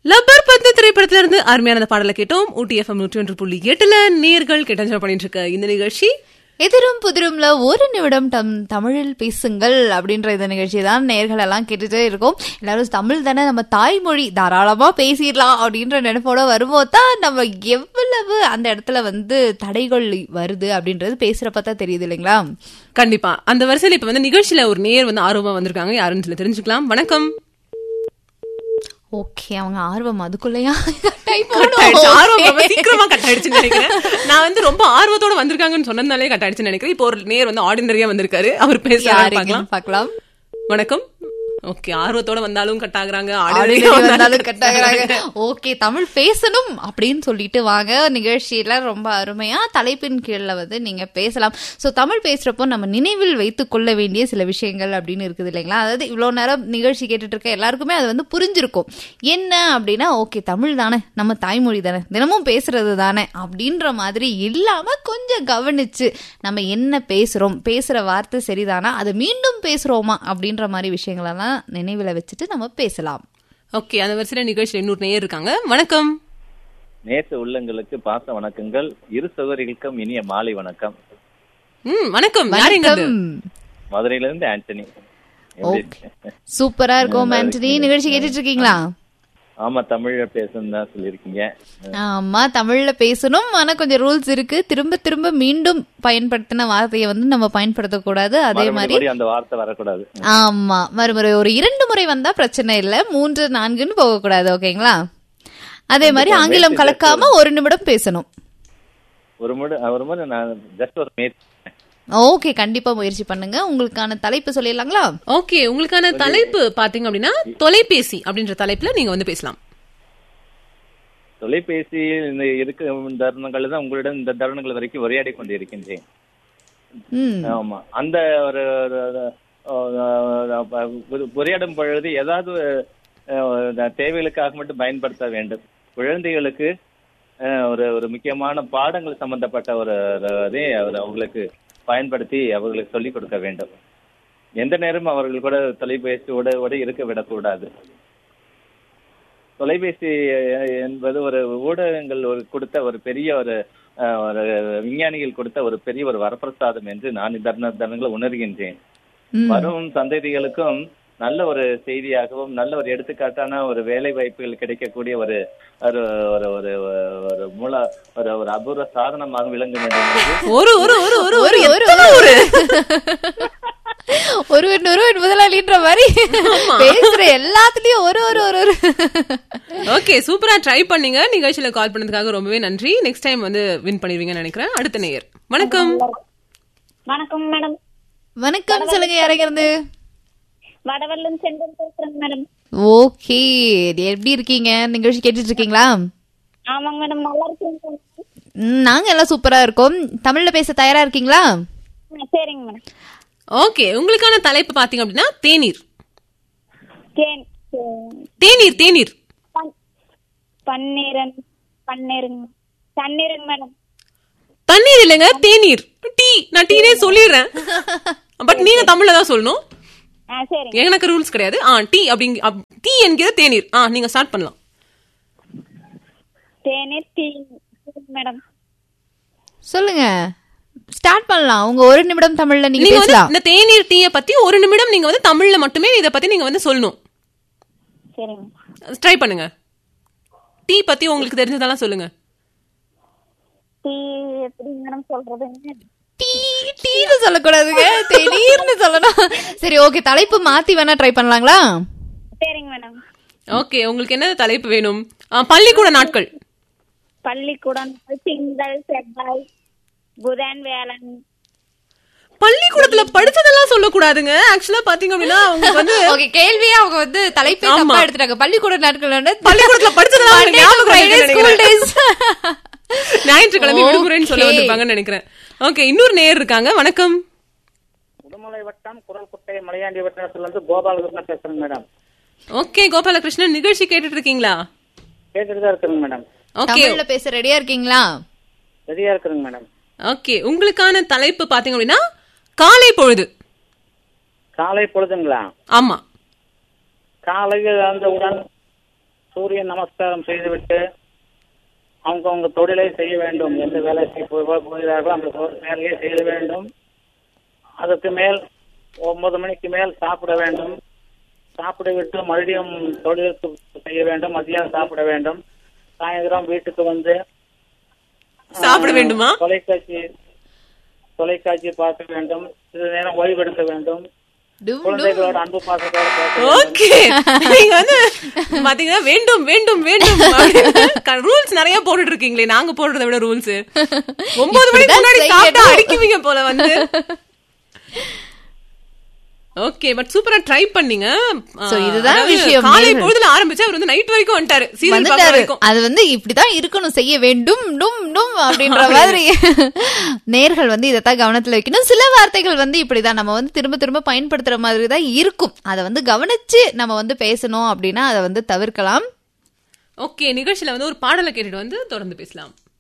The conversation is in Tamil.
லப்பர் பந்து திரைப்படத்துல இருந்து அருமையான அந்த பாடலை கேட்டோம் ஊட்டி எஃப்எம் நூற்றி ஒன்று புள்ளி எட்டுல நேர்கள் கேட்டஞ்சல் பண்ணிட்டு இருக்க இந்த நிகழ்ச்சி எதிரும் புதிரும்ல ஒரு நிமிடம் தம் தமிழில் பேசுங்கள் அப்படின்ற இந்த நிகழ்ச்சி தான் நேர்கள் எல்லாம் கேட்டுட்டே இருக்கோம் எல்லாரும் தமிழ் தானே நம்ம தாய்மொழி தாராளமா பேசிடலாம் அப்படின்ற நினைப்போட வரும்போது தான் நம்ம எவ்வளவு அந்த இடத்துல வந்து தடைகள் வருது அப்படின்றது பேசுறப்ப தான் தெரியுது இல்லைங்களா கண்டிப்பா அந்த வரிசையில இப்ப வந்து நிகழ்ச்சியில ஒரு நேர் வந்து ஆர்வமா வந்திருக்காங்க யாருன்னு சொல்லி தெரிஞ்சுக்கலாம் வணக்கம் ஓகே அவங்க ஆர்வம் அதுக்குள்ளயா type கட் ஆயிடுச்சு. பண்ணணும். ஆர்வம் ரொம்ப சீக்கிரமா கட் ஆயிடுச்சுன்னு நினைக்கிறேன் நான் வந்து ரொம்ப ஆர்வத்தோட வந்திருக்காங்கன்னு சொன்னதுனாலே கட் ஆயிடுச்சுன்னு நினைக்கிறேன் இப்போ ஒரு நேர் வந்து ஆர்டினரியா வந்திருக்காரு அவர் பேசுறாரு யாருங்கன்னு பார்க்கலாம் பார்க்கலாம் வணக்கம் ஓகே ஆர்வத்தோட வந்தாலும் கட் ஆகுறாங்க ஆல்ரெடி ஆர்டினரியா வந்தாலும் கட் ஆகுறாங்க ஓகே தமிழ் பேசணும் அப்படின்னு சொல்லிட்டு வாங்க நிகழ்ச்சியில ரொம்ப அருமையா தலைப்பின் கீழ வந்து நீங்க பேசலாம் சோ தமிழ் பேசுறப்போ நம்ம நினைவில் வைத்துக் கொள்ள வேண்டிய சில விஷயங்கள் அப்படின்னு இருக்குது இல்லைங்களா அதாவது இவ்வளவு நேரம் நிகழ்ச்சி கேட்டுட்டு இருக்க எல்லாருக்குமே அது வந்து புரிஞ்சிருக்கும் என்ன அப்படின்னா ஓகே தமிழ் தானே நம்ம தாய்மொழி தானே தினமும் பேசுறது தானே அப்படின்ற மாதிரி இல்லாம கொஞ்சம் கவனிச்சு நம்ம என்ன பேசுறோம் பேசுற வார்த்தை சரிதானா அதை மீண்டும் பேசுறோமா அப்படின்ற மாதிரி விஷயங்களெல்லாம் நினைவுல வச்சுட்டு நம்ம பேசலாம் ஓகே அந்த வரிசையில நிகழ்ச்சியில இன்னொரு நேர் இருக்காங்க வணக்கம் நேச உள்ளங்களுக்கு பாச வணக்கங்கள் இரு சகோதரிகளுக்கும் இனிய மாலை வணக்கம் ம் வணக்கம் யார் எங்க இருந்து? மதுரையில இருந்து ஆண்டனி எப்படி ஓகே இருக்கீங்க? சூப்பரா இருக்கும் ஆண்டனி நிகழ்ச்சி கேட்டுட்டு இருக்கீங்களா ஆமா தமிழ்ல பேசணும் தான் சொல்லியிருக்கீங்க ஆமா தமிழ்ல பேசணும் ஆனா கொஞ்சம் ரூல்ஸ் இருக்கு திரும்ப திரும்ப மீண்டும் பயன்படுத்தின வார்த்தையை வந்து நம்ம பயன்படுத்தக்கூடாது அதே மாதிரி மறுபடியும் அந்த வார்த்தை வரக்கூடாது ஆமா மறுமுறை ஒரு இரண்டு முறை வந்தா பிரச்சனை இல்ல மூன்று நான்குன்னு போகக்கூடாது ஓகேங்களா அதே மாதிரி ஆங்கிலம் கலக்காம ஒரு நிமிடம் பேசணும் ஒரு முறை ஒரு முறை நான் ஜஸ்ட் ஒரு முயற்சி ஓகே கண்டிப்பா முயற்சி பண்ணுங்க உங்களுக்கான தலைப்பு சொல்லிடலாங்களா ஓகே உங்களுக்கான தலைப்பு பாத்தீங்க அப்படின்னா தொலைபேசி அப்படின்ற தலைப்புல நீங்க வந்து பேசலாம் தொலைபேசியில் இந்த இருக்கும் தருணங்கள் தான் உங்களிடம் இந்த தருணங்கள் வரைக்கும் உரையாடி கொண்டிருக்கின்றேன் ம் ஆமா அந்த ஒரு ஒரு- ஒரு- ஒரு உரையாடும் பொழுது ஏதாவது அஹ், தேவைகளுக்காக மட்டும் பயன்படுத்த வேண்டும் குழந்தைகளுக்கு அஹ், ஒரு ஒரு முக்கியமான பாடங்கள் சம்பந்தப்பட்ட ஒரு ஒரு இதை அவர் அவங்களுக்கு பயன்படுத்தி அவர்களுக்கு சொல்லிக் கொடுக்க வேண்டும் எந்த நேரமும் அவர்கள் கூட தொலைபேசியோட கூட இருக்க விடக்கூடாது தொலைபேசி அஹ், என்பது ஒரு ஊடகங்கள் ஒரு கொடுத்த ஒரு பெரிய ஒரு அஹ், ஒரு விஞ்ஞானிகள் கொடுத்த ஒரு பெரிய ஒரு வரப்பிரசாதம் என்று நான் இந்த தருண- தருணங்களை உணர்கின்றேன் ம். வரும் சந்ததிகளுக்கும் நல்ல ஒரு செய்தியாகவும் நல்ல ஒரு எடுத்துக்காட்டான ஒரு வேலை வாய்ப்புகள் கிடைக்கக்கூடிய ஒரு ஒரு ஒரு ஒரு ஒரு மூல ஒரு ஒரு அபூர்வ சாதனமாக விளங்க வேண்டும் என்று ஒரு ஒரு ஒரு ஒரு ஒரு ஒரு ஒரு எத்தனை ஒரு ஒருவன் ஒருவன் முதலாளின்ற மாதிரி பேசுற எல்லாத்துலயும் ஒரு ஒரு ஒரு ஒரு ஓகே சூப்பரா ட்ரை பண்ணீங்க நிகழ்ச்சியில கால் பண்ணதுக்காக ரொம்பவே நன்றி நெக்ஸ்ட் டைம் வந்து வின் பண்ணிடுவீங்கன்னு நினைக்கிறேன் அடுத்த நேயர் வணக்கம் வணக்கம் மேடம் வணக்கம் சொல்லுங்க யாரைங்கிறது வடவள்ளம் செந்தூர் பேசுறேங்க மேடம் ஓகே எப்படி இருக்கீங்க நிகழ்ச்சி கேட்டுட்டு இருக்கீங்களா ஆமாங்க மேடம் நல்லா இருக்கீங்க ம், நாங்க எல்லாம் சூப்பரா இருக்கோம் தமிழ்ல பேச தயாரா இருக்கீங்களா சரிங்க மேடம் ஓகே உங்களுக்கான தலைப்பு பாத்தீங்க அப்படின்னா தேநீர் தேன் தேநீர் தேநீர் பன்- பன்னீரன் பன்னீருங்க தண்ணீருங்க மேடம் தண்ணீர் இல்லைங்க தேநீர் டீ நான் டீனே சொல்லிடுறேன் பட் நீங்க தமிழ்ல தான் சொல்லணும் ஆ சரிங்க எனக்கு ரூல்ஸ் கிடையாது ஆ டீ அப்படிங்க அப்- டீ என்கிற தேநீர் ஆ நீங்க ஸ்டார்ட் பண்ணலாம் தேநீர் டீ மேடம் சொல்லுங்க ஸ்டார்ட் பண்ணலாம் உங்க ஒரு நிமிடம் தமிழ்ல நீங்க நீங்க வந்து பேசலாம் இந்த தேநீர் டீயை பத்தி ஒரு நிமிடம் நீங்க வந்து தமிழ்ல மட்டுமே இத பத்தி நீங்க வந்து சொல்லணும் சரிங்க ட்ரை பண்ணுங்க டீ பத்தி உங்களுக்கு தெரிஞ்சதெல்லாம் சொல்லுங்க டீ எப்படி மேடம் சொல்றதுங்க டீ டீன்னு சொல்லக்கூடாதுங்க திடீர்னு சொல்லணும் சரி ஓகே தலைப்பு மாத்தி வேணா ட்ரை பண்ணலாங்களா சரிங்க மேடம் ஓகே உங்களுக்கு என்ன தலைப்பு வேணும் ஆ, பள்ளிக்கூட நாட்கள் பள்ளிக்கூடம் திங்கள் செவ்வாய் புதன் வேலன் பள்ளிக்கூடத்துல படிச்சதெல்லாம் சொல்லக்கூடாதுங்க ஆக்சுவலா பாத்தீங்க அப்படின்னா உங்களுக்கு வந்து ஓகே கேள்வியே அவங்க வந்து தலைப்பே ஆமா. தப்பா எடுத்துட்டாங்க பள்ளிக்கூட நாட்கள் வந்து பள்ளிக்கூடத்துல படிச்சதெல்லாம் Monday உங்களுக்கு ஞாபகம் to Friday இருக்குன்னு school days. ஞாயிற்றுக்கிழமை விடுமுறைன்னு சொல்ல Okay. வந்திருப்பாங்கன்னு நினைக்கிறேன் ஓகே இன்னொரு நேயர் இருக்காங்க வணக்கம் உடுமலை வட்டம் குரல்குட்டை மலையாண்டி வட்டத்துல இருந்து கோபாலகிருஷ்ணன் பேசுறேங்க மேடம் ஓகே கோபாலகிருஷ்ணன் நிகழ்ச்சி கேட்டுட்டு இருக்கீங்களா கேட்டுட்டு தான் இருக்கிறேங்க மேடம் ஓகே தமிழ்ல பேச ரெடியா இருக்கீங்களா ரெடியா இருக்கிறேங்க மேடம் ஓகே உங்களுக்கான தலைப்பு பாத்தீங்க அப்படின்னா காலை பொழுது காலை பொழுதுங்களா ஆமா காலையில் எழுந்தவுடன் சூரிய நமஸ்காரம் செய்துவிட்டு அவங்க அவங்க தொழிலை செய்ய வேண்டும் எந்த வேலை செய்ய போ- போ- போகிறார்களோ அந்த தொ- வேலையை செய்ய வேண்டும் அதற்கு மேல் ஒன்பது மணிக்கு மேல் சாப்பிட வேண்டும் சாப்பிட விட்டு மறுபடியும் தொழிலுக்கு செய்ய வேண்டும் மதியம் சாப்பிட வேண்டும் சாயந்தரம் வீட்டுக்கு வந்து சாப்பிட வேண்டுமா தொலைக்காட்சி தொலைக்காட்சி பார்க்க வேண்டும் சிறிது நேரம் ஓய்வெடுக்க வேண்டும் டும், டும். குழந்தைகளோட அன்பு பாசத்தோட பேச வேண்டும். ஓகே நீங்க வந்து பாத்தீங்கன்னா வேண்டும் வேண்டும் வேண்டும் ரூல்ஸ் நிறைய போட்டுட்டு இருக்கீங்களே நாங்க போடுறதை விட ரூல்ஸ் ஒன்பது மணிக்கு இப்படிதான் முன்னாடி சாப்பிட்டா செய்யணும். அடிக்குவீங்க போல வந்து ஓகே பட் சூப்பரா ட்ரை பண்ணீங்க So, இதுதான் அதாவது விஷயம். காலை நேர்கள். பொழுதுல ஆரம்பிச்சு அவர் வந்து நைட் வரைக்கும் வந்துட்டாரு சீரியல் பார்க்க வந்துட்டாரு வரைக்கும் அது வந்து இப்படிதான் இருக்கணும் செய்ய வேண்டும் டும் டும் அப்படின்ற மாதிரி நேர்கள் வந்து இதைத்தான் கவனத்துல வைக்கணும் சில வார்த்தைகள் வந்து இப்படிதான் நம்ம வந்து திரும்ப திரும்ப பயன்படுத்துற மாதிரி தான் இருக்கும் அதை வந்து கவனிச்சு நம்ம வந்து பேசணும் அப்படின்னா அதை வந்து தவிர்க்கலாம் ஓகே நிகழ்ச்சியில வந்து ஒரு பாடலை கேட்டுட்டு வந்து தொடர்ந்து பேசலாம்